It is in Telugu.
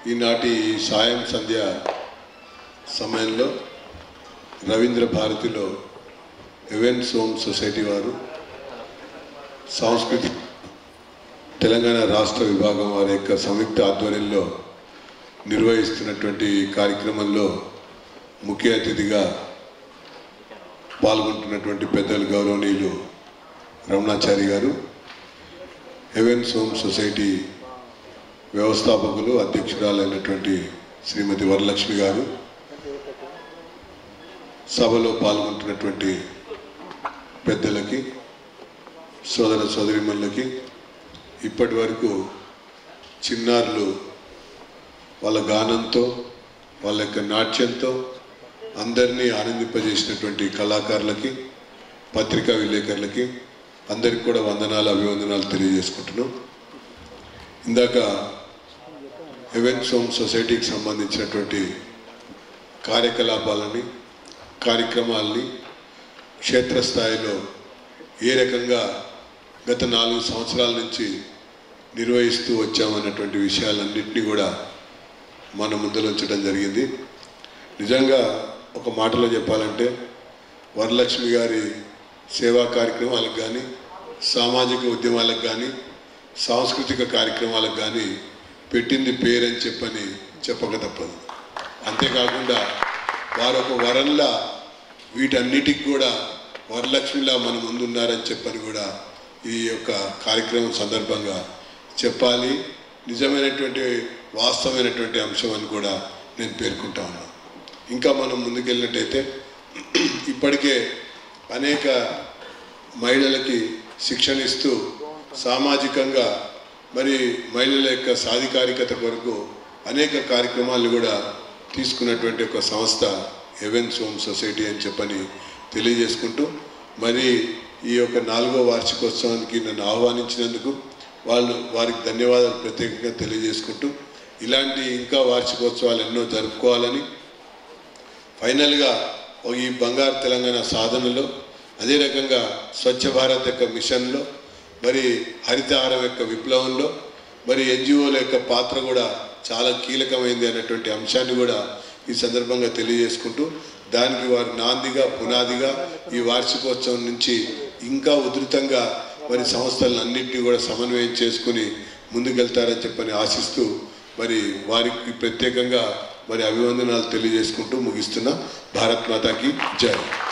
ఈనాటి సాయం సంధ్య సమయంలో రవీంద్ర భారతిలో ఎవెన్స్ హోమ్ సొసైటీ వారు సాంస్కృతిక తెలంగాణ రాష్ట్ర విభాగం వారి యొక్క సంయుక్త ఆధ్వర్యంలో నిర్వహిస్తున్నటువంటి కార్యక్రమంలో ముఖ్య అతిథిగా పాల్గొంటున్నటువంటి పెద్దలు గౌరవనీయులు రమణాచారి గారు హెవెన్స్ హోమ్ సొసైటీ వ్యవస్థాపకులు అధ్యక్షురాలైనటువంటి శ్రీమతి వరలక్ష్మి గారు సభలో పాల్గొంటున్నటువంటి పెద్దలకి సోదర సోదరిమణులకి ఇప్పటి వరకు చిన్నారులు వాళ్ళ గానంతో వాళ్ళ యొక్క నాట్యంతో అందరినీ ఆనందింపజేసినటువంటి కళాకారులకి పత్రికా విలేకరులకి అందరికి కూడా వందనాలు అభివందనాలు తెలియజేసుకుంటున్నాం ఇందాక హెవెన్స్ హోమ్ సొసైటీకి సంబంధించినటువంటి కార్యకలాపాలని కార్యక్రమాలని క్షేత్రస్థాయిలో ఏ రకంగా గత నాలుగు సంవత్సరాల నుంచి నిర్వహిస్తూ వచ్చామన్నటువంటి విషయాలన్నింటినీ కూడా మన ముందర ఉంచడం జరిగింది నిజంగా ఒక మాటలో చెప్పాలంటే వరలక్ష్మి గారి సేవా కార్యక్రమాలకు కానీ సామాజిక ఉద్యమాలకు కానీ సాంస్కృతిక కార్యక్రమాలకు కానీ పెట్టింది పేరని చెప్పని చెప్పక తప్పదు అంతేకాకుండా వారు ఒక వరంలా వీటన్నిటికి కూడా వరలక్ష్మిలా మన ముందున్నారని చెప్పని కూడా ఈ యొక్క కార్యక్రమం సందర్భంగా చెప్పాలి నిజమైనటువంటి వాస్తవమైనటువంటి అంశం అని కూడా నేను పేర్కొంటా ఉన్నాను ఇంకా మనం ముందుకెళ్ళినట్టయితే ఇప్పటికే అనేక మహిళలకి శిక్షణ ఇస్తూ సామాజికంగా మరి మహిళల యొక్క సాధికారికత కొరకు అనేక కార్యక్రమాలు కూడా తీసుకున్నటువంటి ఒక సంస్థ హెవెన్స్ హోమ్ సొసైటీ అని చెప్పని తెలియజేసుకుంటూ మరి ఈ యొక్క నాలుగో వార్షికోత్సవానికి నన్ను ఆహ్వానించినందుకు వాళ్ళు వారికి ధన్యవాదాలు ప్రత్యేకంగా తెలియజేసుకుంటూ ఇలాంటి ఇంకా వార్షికోత్సవాలు ఎన్నో జరుపుకోవాలని ఫైనల్గా ఈ బంగారు తెలంగాణ సాధనలో అదే రకంగా స్వచ్ఛ భారత్ యొక్క మిషన్లో మరి హరితహారం యొక్క విప్లవంలో మరి ఎన్జిఓల యొక్క పాత్ర కూడా చాలా కీలకమైంది అనేటువంటి అంశాన్ని కూడా ఈ సందర్భంగా తెలియజేసుకుంటూ దానికి వారు నాందిగా పునాదిగా ఈ వార్షికోత్సవం నుంచి ఇంకా ఉధృతంగా మరి సంస్థలను అన్నింటినీ కూడా సమన్వయం చేసుకుని ముందుకెళ్తారని చెప్పని ఆశిస్తూ మరి వారికి ప్రత్యేకంగా మరి అభివందనాలు తెలియజేసుకుంటూ ముగిస్తున్నా భారత్ మాతాకి జై